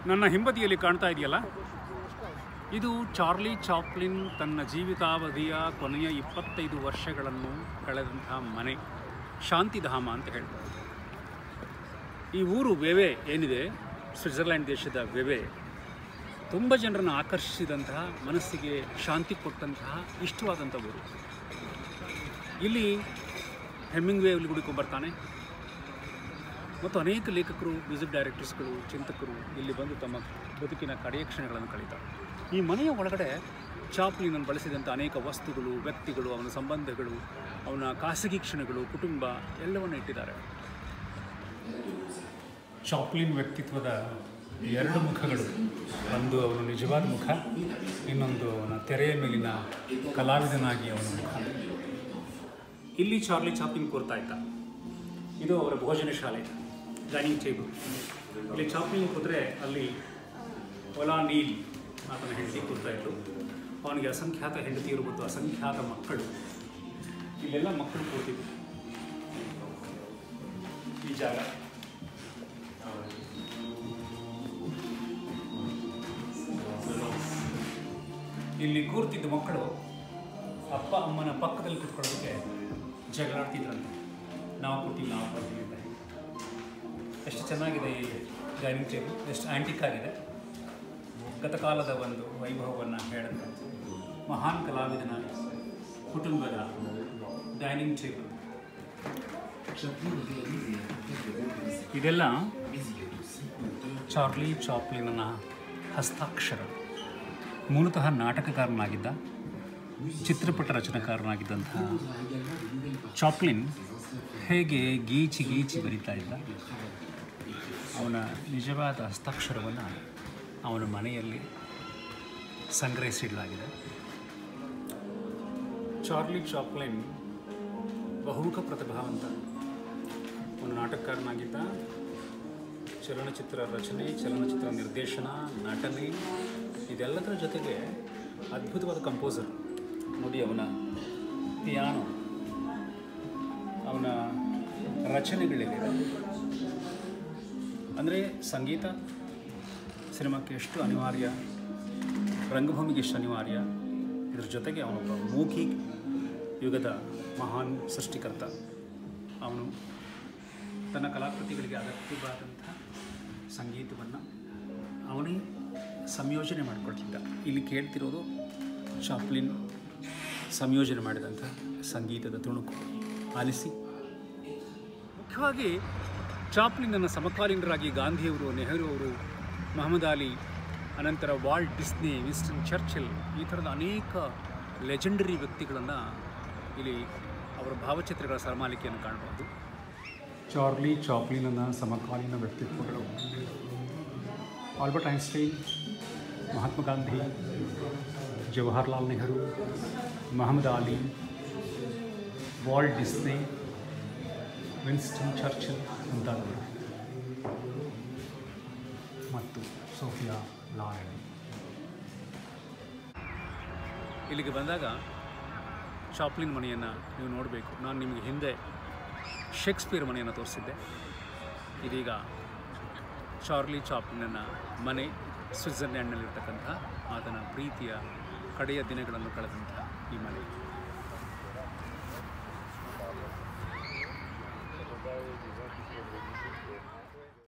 ನನ್ನ ಹಿಂಬದಿಯಲ್ಲಿ ಕಾಣ್ತಾ ಇದೆಯಲ್ಲ ಇದು ಚಾರ್ಲಿ ಚಾಪ್ಲಿನ್ ತನ್ನ ಜೀವಿತಾವಧಿಯ ಕೊನೆಯ ಇಪ್ಪತ್ತೈದು ವರ್ಷಗಳನ್ನು ಕಳೆದಂತಹ ಮನೆ ಶಾಂತಿಧಾಮ ಅಂತ ಹೇಳ್ಬೋದು ಈ ಊರು ವೆವೆ ಏನಿದೆ ಸ್ವಿಟ್ಜರ್ಲ್ಯಾಂಡ್ ದೇಶದ ವೆವೆ ತುಂಬ ಜನರನ್ನು ಆಕರ್ಷಿಸಿದಂತಹ ಮನಸ್ಸಿಗೆ ಶಾಂತಿ ಕೊಟ್ಟಂತಹ ಇಷ್ಟವಾದಂಥ ಊರು ಇಲ್ಲಿ ಹೆಮ್ಮಿಂಗ್ ವೇವ್ಲಿ ಹುಡುಕೊಂಬರ್ತಾನೆ ಮತ್ತು ಅನೇಕ ಲೇಖಕರು ಮ್ಯೂಸಿಕ್ ಡೈರೆಕ್ಟರ್ಸ್ಗಳು ಚಿಂತಕರು ಇಲ್ಲಿ ಬಂದು ತಮ್ಮ ಬದುಕಿನ ಕಡೆಯ ಕ್ಷಣಗಳನ್ನು ಕಳೀತಾರೆ ಈ ಮನೆಯ ಒಳಗಡೆ ಚಾಪ್ಲಿನನ್ನು ಬಳಸಿದಂಥ ಅನೇಕ ವಸ್ತುಗಳು ವ್ಯಕ್ತಿಗಳು ಅವನ ಸಂಬಂಧಗಳು ಅವನ ಖಾಸಗಿ ಕ್ಷಣಗಳು ಕುಟುಂಬ ಎಲ್ಲವನ್ನು ಇಟ್ಟಿದ್ದಾರೆ ಚಾಪ್ಲಿನ್ ವ್ಯಕ್ತಿತ್ವದ ಎರಡು ಮುಖಗಳು ಒಂದು ಅವನ ನಿಜವಾದ ಮುಖ ಇನ್ನೊಂದು ಅವನ ತೆರೆಯ ಮೇಲಿನ ಕಲಾವಿದನಾಗಿ ಅವನ ಮುಖ ಇಲ್ಲಿ ಚಾರ್ಲಿ ಚಾಪ್ಲಿನ್ ಕೂರ್ತಾ ಇದ್ದ ಇದು ಅವರ ಭೋಜನ ಶಾಲೆ ಡೈನಿಂಗ್ ಟೇಬಲ್ ಇಲ್ಲಿ ಚಾಪ್ಲಿನ್ ಕೂತ್ರೆ ಅಲ್ಲಿ ಒಲಾ ನೀಲ್ ಆತನ ಹೆಂಡತಿ ಕೂರ್ತಾ ಇದ್ರು ಅವನಿಗೆ ಅಸಂಖ್ಯಾತ ಹೆಂಡತಿಯರು ಮತ್ತು ಅಸಂಖ್ಯಾತ ಮಕ್ಕಳು ಇಲ್ಲೆಲ್ಲ ಮಕ್ಕಳು ಕೂರ್ತಿದ್ರು ಈ ಜಾಗ ಇಲ್ಲಿ ಕೂರ್ತಿದ್ದ ಮಕ್ಕಳು ಅಪ್ಪ ಅಮ್ಮನ ಪಕ್ಕದಲ್ಲಿ ಕೂತ್ಕೊಳ್ಳೋದಕ್ಕೆ ಜಗಳಾಡ್ತಿದ್ರಂತೆ ನಾವು ಕೊಡ್ತೀವಿ ನಾವು ಕೊಡ್ತೀವಿ ಅಂತ ಹೇಳಿ. ಎಷ್ಟು ಚೆನ್ನಾಗಿದೆ ಈ ಡೈನಿಂಗ್ ಟೇಬಲ್ ಎಷ್ಟು ಆ್ಯಂಟಿಕ್ ಆಗಿದೆ ಗತಕಾಲದ ಒಂದು ವೈಭವವನ್ನು ಹೇಳುತ್ತೆ ಮಹಾನ್ ಕಲಾವಿದನ ಕುಟುಂಬದ ಡೈನಿಂಗ್ ಟೇಬಲ್ ಇದೆಲ್ಲ ಚಾರ್ಲಿ ಚಾಪ್ಲಿನ ಹಸ್ತಾಕ್ಷರ ಮೂಲತಃ ನಾಟಕಕಾರನಾಗಿದ್ದ ಚಿತ್ರಪಟ ರಚನಾಕಾರನಾಗಿದ್ದಂತಹ ಚಾಪ್ಲಿನ್ ಹೇಗೆ ಗೀಚಿ ಗೀಚಿ ಬರಿತಾ ಇದ್ದ ಅವನ ನಿಜವಾದ ಹಸ್ತಾಕ್ಷರವನ್ನು ಅವನ ಮನೆಯಲ್ಲಿ ಸಂಗ್ರಹಿಸಿಡಲಾಗಿದೆ ಚಾರ್ಲಿ ಚಾಪ್ಲಿನ್ ಬಹುಮುಖ ಪ್ರತಿಭಾವಂತ ಅವನು ನಾಟಕಕಾರನಾಗಿದ್ದ ಚಲನಚಿತ್ರ ರಚನೆ ಚಲನಚಿತ್ರ ನಿರ್ದೇಶನ ನಟನೆ ಇದೆಲ್ಲದರ ಜೊತೆಗೆ ಅದ್ಭುತವಾದ ಕಂಪೋಸರ್ ನೋಡಿ ಅವನ ಪಿಯಾನೋ ಅವನ ರಚನೆಗಳಿವೆ ಅಂದರೆ ಸಂಗೀತ ಸಿನಿಮಾಕ್ಕೆ ಎಷ್ಟು ಅನಿವಾರ್ಯ ರಂಗಭೂಮಿಗೆ ಎಷ್ಟು ಅನಿವಾರ್ಯ ಇದ್ರ ಜೊತೆಗೆ ಅವನೊಬ್ಬ ಮೂಕಿ ಯುಗದ ಮಹಾನ್ ಸೃಷ್ಟಿಕರ್ತ ಅವನು ತನ್ನ ಕಲಾಕೃತಿಗಳಿಗೆ ಅಗತ್ಯವಾದಂಥ ಸಂಗೀತವನ್ನು ಅವನೇ ಸಂಯೋಜನೆ ಮಾಡಿಕೊಳ್ತಿದ್ದ ಇಲ್ಲಿ ಕೇಳ್ತಿರೋದು ಚಾಪ್ಲಿನ್ ಸಂಯೋಜನೆ ಮಾಡಿದಂಥ ಸಂಗೀತದ ತುಣುಕು ಆಲಿಸಿ ಮುಖ್ಯವಾಗಿ ಚಾಪ್ಲಿನನ್ನು ಸಮಕಾಲೀನರಾಗಿ ಗಾಂಧಿಯವರು ನೆಹರು ಅವರು ಮಹಮ್ಮದ್ ಅಲಿ ಅನಂತರ ವಾಲ್ಟ್ ಡಿಸ್ನಿ ವಿನ್ಸ್ಟನ್ ಚರ್ಚಿಲ್ ಈ ಥರದ ಅನೇಕ ಲೆಜೆಂಡರಿ ವ್ಯಕ್ತಿಗಳನ್ನು ಇಲ್ಲಿ ಅವರ ಭಾವಚಿತ್ರಗಳ ಸರಮಾಲಿಕೆಯನ್ನು ಕಾಣಬಹುದು ಚಾರ್ಲಿ ಚಾಪ್ಲಿನನ ಸಮಕಾಲೀನ ವ್ಯಕ್ತಿತ್ವಗಳು Albert Einstein Mahatma Gandhi Jawaharlal Nehru Muhammad Ali Walt Disney Winston Churchill ಮುಂತಾದವರು ಮತ್ತು ಸೋಫಿಯಾ ಲಾರೆನ್ ಇಲ್ಲಿಗೆ ಬಂದಾಗ ಚಾಪ್ಲಿನ್ ಮನೆಯನ್ನು ನೀವು ನೋಡಬೇಕು ನಾನು ನಿಮಗೆ ಹಿಂದೆ ಶೇಕ್ಸ್ಪಿಯರ್ ಮನೆಯನ್ನು ತೋರಿಸಿದ್ದೆ ಇದೀಗ ಚಾರ್ಲಿ ಚಾಪ್ಲಿನ್ನ ಮನೆ ಸ್ವಿಟ್ಜರ್ಲ್ಯಾಂಡ್ನಲ್ಲಿರ್ತಕ್ಕಂಥ ಆತನ ಪ್ರೀತಿಯ ಕಡೆಯ ದಿನಗಳನ್ನು ಕಳೆದಂಥ ಈ ಮನೆ